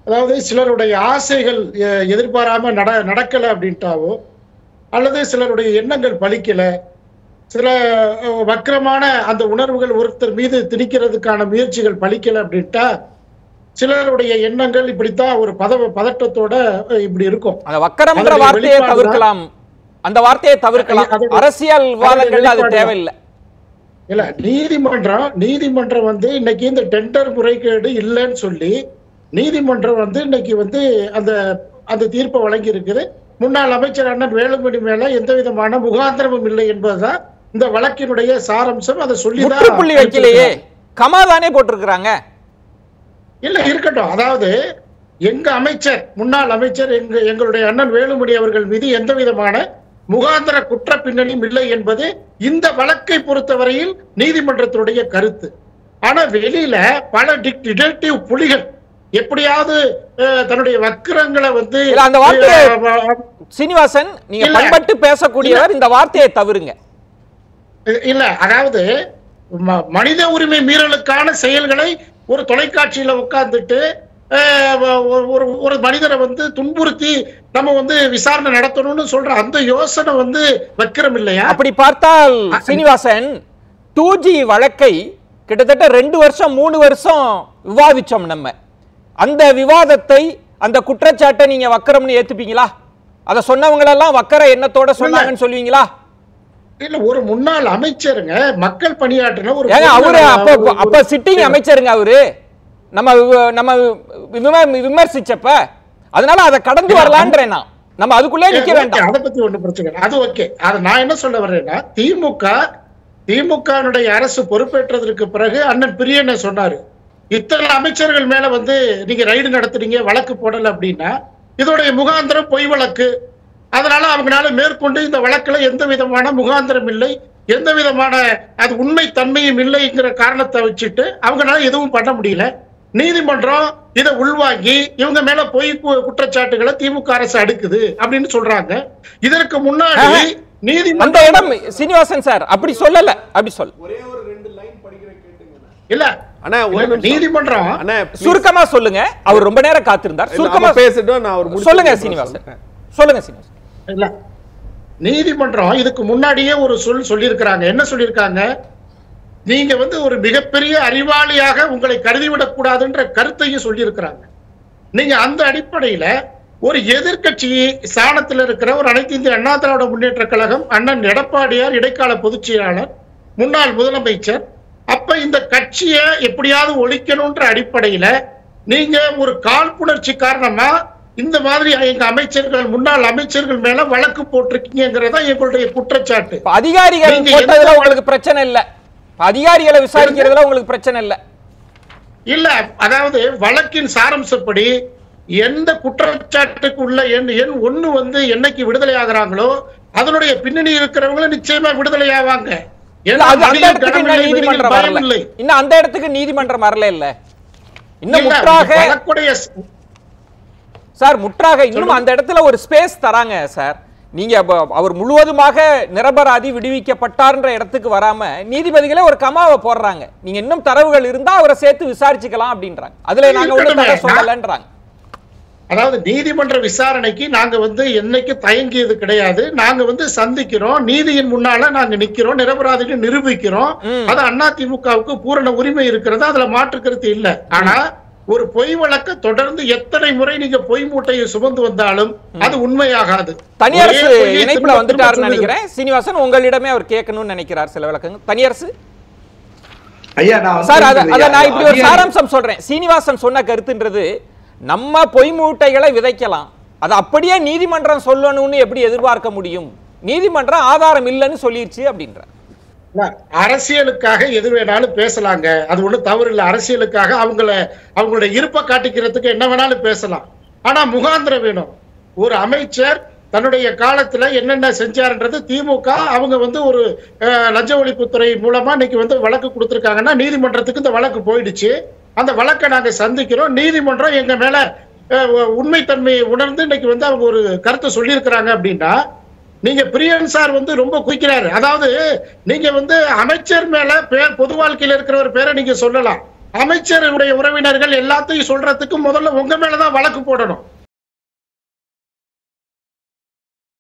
அதாவது சிலருடைய ஆசைகள் எ- எதிர்பாராம நட நடக்கல அப்படின்ட்டாவோ அல்லது சிலருடைய எண்ணங்கள் பலிக்கல சில அஹ், வக்கிரமான அந்த உணர்வுகள் ஒருத்தர் மீது திணிக்கிறதுக்கான முயற்சிகள் பலிக்கல அப்படின்ட்டா சிலருடைய எண்ணங்கள் இப்படித்தான் ஒரு பத பதட்டத்தோட அஹ், இப்படி இருக்கும் அந்த வக்கரம்ன்ற அதனுடைய வார்த்தையை வெளிப்பாடு தான். தவிர்க்கலாம் அந்த வார்த்தையை தவிர்க்கலாம் அதனுடைய- அரசியல் விவாதங்கள்ல அது வெளிப்பாடு தான். தேவையில்லை இல்ல நீதிமன்றம் நீதிமன்றம் வந்து இன்னைக்கு இந்த டெண்டர் முறைகேடு இல்லைன்னு சொல்லி நீதிமன்றம் வந்து இன்னைக்கு வந்து அந்த அந்த தீர்ப்பை வழங்கி இருக்குது முன்னாள் அமைச்சர் அண்ணன் வேலுமணி மேல எந்த விதமான முகாந்திரமும் இல்லை என்பதுதான் இந்த வழக்கினுடைய சாரம்சம் அதை சொல்லிதான் முற்றுப்புள்ளி வைக்கலையே கமா தானே போட்டிருக்கிறாங்க இல்ல இருக்கட்டும் அதாவது எங்க அமைச்சர் முன்னாள் அமைச்சர் எங்க எங்களுடைய அண்ணன் வேலுமணி அவர்கள் மீது எந்த விதமான முகாந்திர குற்ற பின்னணியும் இல்லை என்பது இந்த வழக்கை பொறுத்தவரையில் நீதிமன்றத்தினுடைய கருத்து ஆனா வெளியில பல டிடெக்டிவ் புலிகள் எப்படியாவது அஹ், தன்னுடைய வக்கிரங்களை வந்து இல்ல, அந்த வார்த்தையை- அஹ், சீனிவாசன் நீங்க இல்ல. பண்பட்டு பேசக்கூடியவர் இந்த வார்த்தையை தவிருங்க இல்ல அதாவது ம- மனித உரிமை மீறலுக்கான செயல்களை ஒரு தொலைக்காட்சியில உட்கார்ந்துட்டு அஹ், ஒரு- ஒரு ஒரு மனிதரை வந்து துன்புறுத்தி நம்ம வந்து விசாரணை நடத்தணும்னு சொல்ற அந்த யோசனை வந்து வக்கிரம் இல்லையா அப்படி பார்த்தால் சீனிவாசன் டூ ஜி வழக்கை கிட்டத்தட்ட ரெண்டு வருஷம் மூணு வருஷம் விவாதிச்சோம் நம்ம அந்த விவாதத்தை அந்த குற்றச்சாட்டை நீங்க வக்கரம்னு ஏத்துப்பீங்களா அதை சொன்னவங்களெல்லாம் வக்கர எண்ணத்தோட சொன்னாங்கன்னு சொல்லுவீங்களா இல்ல ஒரு முன்னாள் அமைச்சருங்க மக்கள் பணியாற்றின ஒரு ஏங்க அவரு பொதுநல- அப்ப ஒரு- அப்ப சிட்டிங் அமைச்சருங்க அவரு நம்ம வி- நம்ம விம- விமர்சிச்சப்ப அதனால அதை கடந்து வரலான்றேன் நான் நம்ம அதுக்குள்ளே நிக்க ஓகே, வேண்டாம் அதை பத்தி ஒண்ணு பிரச்சனை இல்லை. அது ஓகே அது நான் என்ன சொல்ல வர்றேன்னா திமுக திமுகனுடைய அரசு பொறுப்பேற்றதற்கு பிறகு அண்ணன் பிரியனை சொன்னாரு இத்தனை அமைச்சர்கள் மேல வந்து நீங்க ரைடு நடத்துறீங்க வழக்கு போடல அப்படின்னா இதோடைய முகாந்திரம் பொய் வழக்கு அதனால அவங்களால மேற்கொண்டு இந்த வழக்குல எந்த விதமான முகாந்திரம் இல்லை எந்த விதமான அது உண்மை தன்மையும் இல்லைங்கிற காரணத்தை வச்சுட்டு அவங்களால எதுவும் பண்ண முடியல நீதிமன்றம் இதை உள்வாங்கி இவங்க மேல பொய் கு- குற்றச்சாட்டுகளை திமுக அரசு அடுக்குது அப்படின்னு சொல்றாங்க இதற்கு முன்னாடி ஆஹா. அந்த நீதிமன்றம் இடம் சீனிவாசன் சார் அப்படி சொல்லல அப்படி சொல்ல ஒரே ஒரு ரெண்டு லைன் படிக்கிறேன் கேட்டுங்க இல்ல அண்ணா ஒரு நிமிஷம். நீதிமன்றம் அண்ணா please. சுருக்கமா சொல்லுங்க அவர் ரொம்ப நேரம் காத்திருந்தார் இல்ல, சுருக்கமா அவன் பேசட்டும் நான் ஒரு முடிச்சு சொல்லுங்க அப்புறம் சீனிவாசன் சொல்றேன். சொல்லுங்க சீனிவாசன் இல்ல நீதிமன்றம் இதுக்கு முன்னாடியே ஒரு சொல் சொல்லியிருக்கிறாங்க என்ன சொல்லியிருக்காங்க நீங்க வந்து ஒரு மிகப்பெரிய அறிவாளியாக உங்களை கருதிவிடக் கூடாதுன்ற கருத்தையும் சொல்லியிருக்கிறாங்க நீங்க அந்த அடிப்படையில ஒரு எதிர்க்கட்சி ஸ்தானத்தில் இருக்கிற ஒரு அனைத்து இந்திய அண்ணா திராவிட முன்னேற்ற கழகம் அண்ணன் எடப்பாடியார் இடைக்கால பொதுச் செயலாளர் முன்னாள் முதலமைச்சர் அப்ப இந்த கட்சியை எப்படியாவது ஒழிக்கணும்ன்ற அடிப்படையில நீங்க ஒரு காழ்ப்புணர்ச்சி காரணமா இந்த மாதிரி எங்க அமைச்சர்கள் முன்னாள் அமைச்சர்கள் மேல வழக்கு போட்டிருக்கீங்கிறதா எங்களுடைய குற்றச்சாட்டு இப்ப அதிகாரிகள் நீங்க போட்டதுல எந்த- உங்களுக்கு பிரச்சனை இல்ல இப்ப அதிகாரிகளை விசாரிக்கிறதுல உங்களுக்கு பிரச்சனை இல்ல இல்ல அதாவது வழக்கின் சாரம்சப்படி எந்த குற்றச்சாட்டுக்கு உள்ள எண் எண் ஒண்ணு வந்து என்னைக்கு விடுதலை ஆகுறாங்களோ அதனுடைய பின்னணி இருக்கிறவங்க நிச்சயமா விடுதலை ஆவாங்க இல்ல ஏன்னா அது அந்த மனிதன் இடத்துக்கு கடமையை இன்னும் வெளியில் நீதிமன்றம் பயம் வரல இல்லை. இன்னும் அந்த இடத்துக்கு நீதிமன்றம் வரல இல்ல இன்னும் இல்ல, முற்றாக வழக்குடைய சார் முற்றாக இன்னும் அந்த இடத்துல ஒரு ஸ்பேஸ் தராங்க சார் நீங்க அப்ப அவர் முழுவதுமாக நிரபராதி விடுவிக்கப்பட்டார்ன்ற இடத்துக்கு வராம நீதிபதிகளே ஒரு கமாவை போடுறாங்க நீங்க இன்னும் தரவுகள் இருந்தா அவரை சேர்த்து விசாரிச்சுக்கலாம் அப்படின்றாங்க அதுல நாங்க ஒண்ணும் தடை இருக்கட்டுமே. சொல்லலன்றாங்க அதாவது நீதிமன்ற விசாரணைக்கு நாங்க வந்து என்னைக்கு தயங்கியது கிடையாது நாங்க வந்து சந்திக்கிறோம் நீதியின் முன்னால நாங்க நிக்கிறோம் நிரபராதின்னு நிரூபிக்கிறோம் ம். அது அண்ணா திமுகவுக்கு பூரண உரிமை இருக்கிறது அதுல மாற்று கருத்து இல்ல ஆனா ஒரு பொய் வழக்க தொடர்ந்து எத்தனை முறை நீங்க பொய் மூட்டையை சுமந்து வந்தாலும் அது உண்மையாகாது தனியரசு ஒரே பொய்யை இணைப்புல திரும்ப வந்துட்டாருன்னு திரும்ப நினைக்கிறேன் சீனிவாசன் உங்களிடமே அவர் கேட்கணும்னு நினைக்கிறார் சில விளக்கங்கள் தனியரசு ஐயா நான் வந்து சார் அத அத ஐயா, நான் இப்படி ஒரு அதிகாரி- சாராம்சம் சொல்றேன் சீனிவாசன் சொன்ன கருத்துன்றது நம்ம பொய் மூட்டைகளை விதைக்கலாம் அது அப்படியே நீதிமன்றம் சொல்லணும்னு எப்படி எதிர்பார்க்க முடியும் நீதிமன்றம் ஆதாரம் இல்லைன்னு சொல்லிருச்சு அப்படின்ற இல்ல, அரசியலுக்காக எது வேணாலும் பேசலாங்க அது ஒண்ணும் தவறு இல்ல அரசியலுக்காக அவங்கள அவங்களுடைய இருப்பை காட்டிக்கிறதுக்கு என்ன வேணாலும் பேசலாம் ஆனா முகாந்திரம் வேணும் ஒரு அமைச்சர் தன்னுடைய காலத்துல என்னென்ன செஞ்சாருன்றது திமுக அவங்க வந்து ஒரு அஹ், லஞ்ச ஒழிப்புத்துறை மூலமா இன்னைக்கு வந்து வழக்கு கொடுத்திருக்காங்கன்னா நீதிமன்றத்துக்கு இந்த வழக்கு போயிடுச்சு அந்த வழக்கை நாங்க சந்திக்கிறோம் நீதிமன்றம் எங்க மேல அஹ், உண்மைத்தன்மையை உணர்ந்து இன்னைக்கு வந்து அவங்க ஒரு கருத்தை சொல்லியிருக்கிறாங்க அப்படின்னா நீங்க பிரியன் சார் வந்து ரொம்ப குயிக்கிறாரு அதாவது நீங்க வந்து அமைச்சர் மேல பேர் பொது வாழ்க்கையில இருக்கிற ஒரு பேரை நீங்க சொல்லலாம் அமைச்சருடைய உறவினர்கள் எல்லாத்தையும் சொல்றதுக்கு முதல்ல உங்க மேலதான் வழக்கு போடணும்